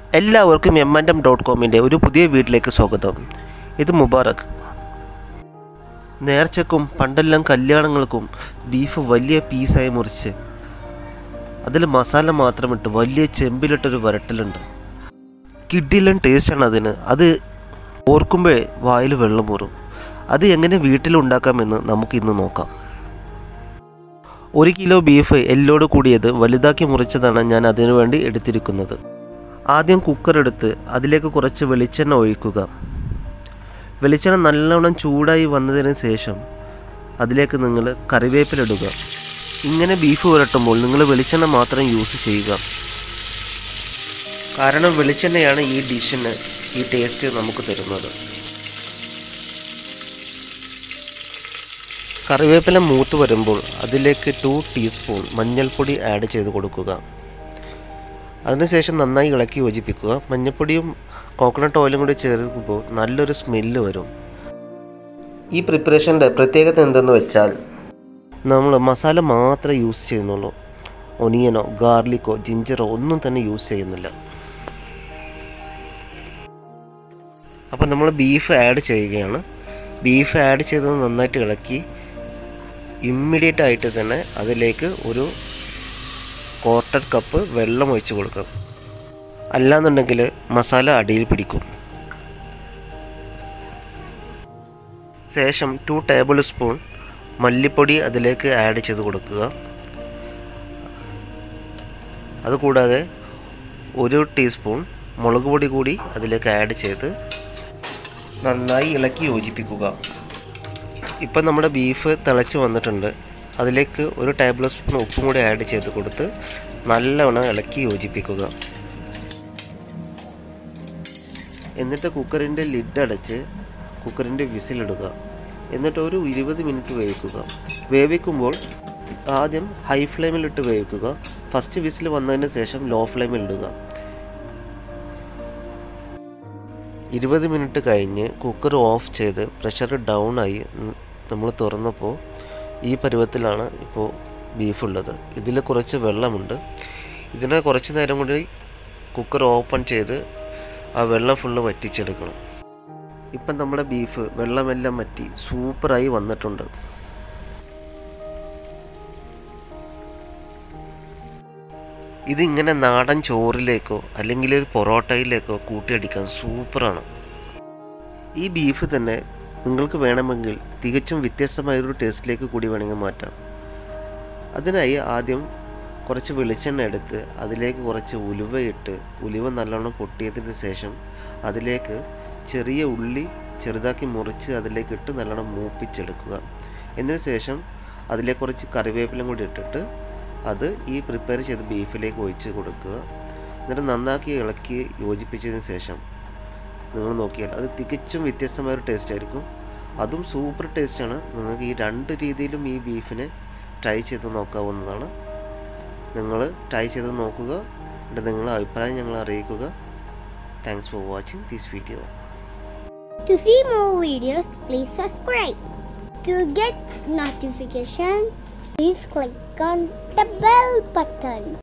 എല്ലാവർക്കും M and M dot കോമിൻ്റെ ഒരു പുതിയ വീട്ടിലേക്ക് സ്വാഗതം ഇത് മുബാറക് നേർച്ചക്കും പണ്ടെല്ലാം കല്യാണങ്ങൾക്കും ബീഫ് വലിയ പീസായി മുറിച്ച് അതിൽ മസാല മാത്രമിട്ട് വലിയ ചെമ്പിലിട്ടൊരു വരട്ടലുണ്ട് കിഡിലൻ ടേസ്റ്റാണ് അതിന് അത് ഓർക്കുമ്പോഴേ വായിൽ വെള്ളം മൂറും അത് എങ്ങനെ വീട്ടിലുണ്ടാക്കാമെന്ന് നമുക്കിന്ന് നോക്കാം ഒരു കിലോ ബീഫ് എല്ലോട് കൂടിയത് വലുതാക്കി മുറിച്ചതാണ് ഞാൻ അതിനു വേണ്ടി എടുത്തിരിക്കുന്നത് ആദ്യം കുക്കർ എടുത്ത് അതിലേക്ക് കുറച്ച് വെളിച്ചെണ്ണ ഒഴിക്കുക വെളിച്ചെണ്ണ നല്ലവണ്ണം ചൂടായി വന്നതിന് ശേഷം അതിലേക്ക് നിങ്ങൾ കറിവേപ്പിലിടുക ഇങ്ങനെ ബീഫ് പുരട്ടുമ്പോൾ നിങ്ങൾ വെളിച്ചെണ്ണ മാത്രം യൂസ് ചെയ്യുക കാരണം വെളിച്ചെണ്ണയാണ് ഈ ഡിഷിന് ഈ ടേസ്റ്റ് നമുക്ക് തരുന്നത് കറിവേപ്പില മൂത്ത് വരുമ്പോൾ അതിലേക്ക് ടു ടീസ്പൂൺ മഞ്ഞൾപ്പൊടി ആഡ് ചെയ്ത് കൊടുക്കുക അതിനുശേഷം നന്നായി ഇളക്കി യോജിപ്പിക്കുക മഞ്ഞൾപ്പൊടിയും കോക്കനട്ട് ഓയിലും കൂടി ചേർക്കുമ്പോൾ നല്ലൊരു സ്മെല്ല് വരും ഈ പ്രിപ്പറേഷൻ്റെ പ്രത്യേകത എന്തെന്ന് വെച്ചാൽ നമ്മൾ മസാല മാത്രമേ യൂസ് ചെയ്യുന്നുള്ളൂ ഒനിയനോ ഗാർലിക്കോ ജിഞ്ചറോ ഒന്നും തന്നെ യൂസ് ചെയ്യുന്നില്ല അപ്പോൾ നമ്മൾ ബീഫ് ആഡ് ചെയ്യുകയാണ് ബീഫ് ആഡ് ചെയ്തത് നന്നായിട്ട് ഇളക്കി ഇമ്മീഡിയറ്റ് ആയിട്ട് തന്നെ അതിലേക്ക് ഒരു ക്വാർട്ടർ കപ്പ് വെള്ളം ഒഴിച്ച് കൊടുക്കണം അല്ലാന്നുണ്ടെങ്കിൽ മസാല അടിയിൽ പിടിക്കും ശേഷം ടു ടേബിൾ സ്പൂൺ മല്ലിപ്പൊടി അതിലേക്ക് ആഡ് ചെയ്ത് കൊടുക്കുക അതുകൂടാതെ ഒരു ടീസ്പൂൺ മുളക് പൊടി കൂടി അതിലേക്ക് ആഡ് ചെയ്ത് നന്നായി ഇളക്കി യോജിപ്പിക്കുക ഇപ്പം നമ്മുടെ ബീഫ് തിളച്ച് വന്നിട്ടുണ്ട് അതിലേക്ക് ഒരു ടേബിൾ സ്പൂൺ ഉപ്പും കൂടി ആഡ് ചെയ്ത് കൊടുത്ത് നല്ലവണ്ണം ഇളക്കി യോജിപ്പിക്കുക എന്നിട്ട് കുക്കറിൻ്റെ ലിഡ് അടച്ച് കുക്കറിൻ്റെ വിസിലിടുക എന്നിട്ട് ഒരു ഇരുപത് മിനിറ്റ് വേവിക്കുക വേവിക്കുമ്പോൾ ആദ്യം ഹൈ ഫ്ലെയിമിലിട്ട് വേവിക്കുക ഫസ്റ്റ് വിസിൽ വന്നതിന് ശേഷം ലോ ഫ്ലെയിമിൽ ഇടുക ഇരുപത് മിനിറ്റ് കഴിഞ്ഞ് കുക്കർ ഓഫ് ചെയ്ത് പ്രഷർ ഡൗൺ ആയി നമ്മൾ തുറന്നപ്പോൾ ഈ പരുവത്തിലാണ് ഇപ്പോൾ ബീഫ് ഉള്ളത് ഇതിൽ കുറച്ച് വെള്ളമുണ്ട് ഇതിനെ കുറച്ച് നേരം കൂടി കുക്കർ ഓപ്പൺ ചെയ്ത് ആ വെള്ളം ഫുള്ള് വറ്റിച്ചെടുക്കണം ഇപ്പം നമ്മുടെ ബീഫ് വെള്ളമെല്ലാം വറ്റി സൂപ്പറായി വന്നിട്ടുണ്ട് ഇതിങ്ങനെ നാടൻ ചോറിലേക്കോ അല്ലെങ്കിൽ ഒരു പൊറോട്ടയിലേക്കോ കൂട്ടിയടിക്കാൻ സൂപ്പറാണ് ഈ ബീഫ് തന്നെ നിങ്ങൾക്ക് വേണമെങ്കിൽ തികച്ചും വ്യത്യസ്തമായൊരു ടേസ്റ്റിലേക്ക് കൂടി വേണമെങ്കിൽ മാറ്റാം അതിനായി ആദ്യം കുറച്ച് വെളിച്ചെണ്ണ എടുത്ത് അതിലേക്ക് കുറച്ച് ഉലുവയിട്ട് ഉലുവ നല്ലോണം പൊട്ടിയതിന് ശേഷം അതിലേക്ക് ചെറിയ ഉള്ളി ചെറുതാക്കി മുറിച്ച് അതിലേക്ക് ഇട്ട് നല്ലോണം മൂപ്പിച്ചെടുക്കുക എന്നതിന് ശേഷം അതിലേക്ക് കുറച്ച് കറിവേപ്പിലും കൂടി ഇട്ടിട്ട് അത് ഈ പ്രിപ്പയർ ചെയ്ത ബീഫിലേക്ക് ഒഴിച്ച് കൊടുക്കുക എന്നിട്ട് നന്നാക്കി ഇളക്കി യോജിപ്പിച്ചതിന് ശേഷം നിങ്ങൾ നോക്കിയാൽ അത് തികച്ചും വ്യത്യസ്തമായ ഒരു ടേസ്റ്റ് ആയിരിക്കും അതും സൂപ്പർ ടേസ്റ്റാണ് നിങ്ങൾക്ക് ഈ രണ്ട് രീതിയിലും ഈ ബീഫിനെ ട്രൈ ചെയ്ത് നോക്കാവുന്നതാണ് നിങ്ങൾ ട്രൈ ചെയ്ത് നോക്കുക എന്നിട്ട് നിങ്ങളുടെ അഭിപ്രായം ഞങ്ങൾ അറിയിക്കുക thanks for watching this video To see more videos, please subscribe. To get notification, please click on the bell button.